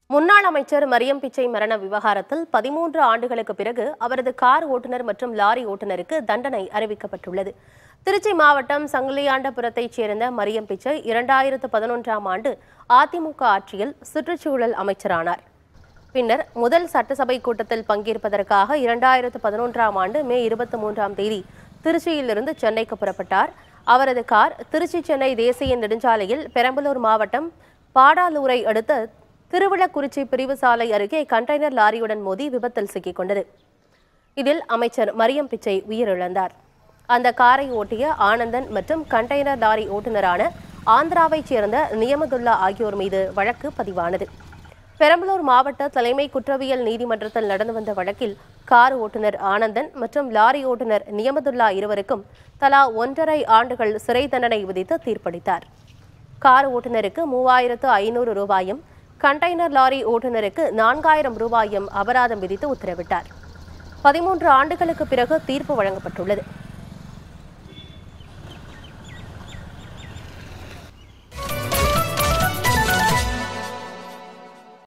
முன்னாள் அமைச்சர் மரியம் பிச்சை மரண விவகாரத்தில் பதிமூன்று ஆண்டுகளுக்கு பிறகு அவரது கார் ஓட்டுநர் மற்றும் லாரி ஓட்டுநருக்கு தண்டனை அறிவிக்கப்பட்டுள்ளது திருச்சி மாவட்டம் சங்கிலியாண்டபுரத்தைச் சேர்ந்த மரியம் பிச்சை இரண்டாயிரத்து பதினொன்றாம் ஆண்டு அதிமுக ஆட்சியில் சுற்றுச்சூழல் அமைச்சரானார் பின்னர் முதல் சட்டசபை கூட்டத்தில் பங்கேற்பதற்காக இரண்டாயிரத்து பதினொன்றாம் ஆண்டு மே இருபத்தி மூன்றாம் தேதி திருச்சியிலிருந்து சென்னைக்கு புறப்பட்டார் அவரது கார் திருச்சி சென்னை தேசிய நெடுஞ்சாலையில் பெரம்பலூர் மாவட்டம் பாடாலூரை அடுத்த திருவிழக்குறிச்சி பிரிவு சாலை அருகே கண்டெய்னர் லாரியுடன் மோதி விபத்தில் சிக்கிக் கொண்டது இதில் அமைச்சர் மரியம் பிச்சை உயிரிழந்தார் அந்த காரை ஓட்டிய ஆனந்தன் மற்றும் கண்டெய்னர் லாரி ஓட்டுநரான ஆந்திராவைச் சேர்ந்த நியமதுல்லா ஆகியோர் மீது வழக்கு பதிவானது பெரம்பலூர் மாவட்ட தலைமை குற்றவியல் நீதிமன்றத்தில் நடந்து வந்த வழக்கில் கார் ஓட்டுநர் ஆனந்தன் மற்றும் லாரி ஓட்டுநர் நியமதுல்லா இருவருக்கும் தலா ஒன்றரை ஆண்டுகள் சிறை தண்டனை விதித்து தீர்ப்பளித்தார் கார் ஓட்டுநருக்கு மூவாயிரத்து ஐநூறு ரூபாயும் கண்டெய்னர் லாரி ஓட்டுநருக்கு நான்காயிரம் ரூபாயும் அபராதம் விதித்து உத்தரவிட்டார் பதிமூன்று ஆண்டுகளுக்கு பிறகு தீர்ப்பு வழங்கப்பட்டுள்ளது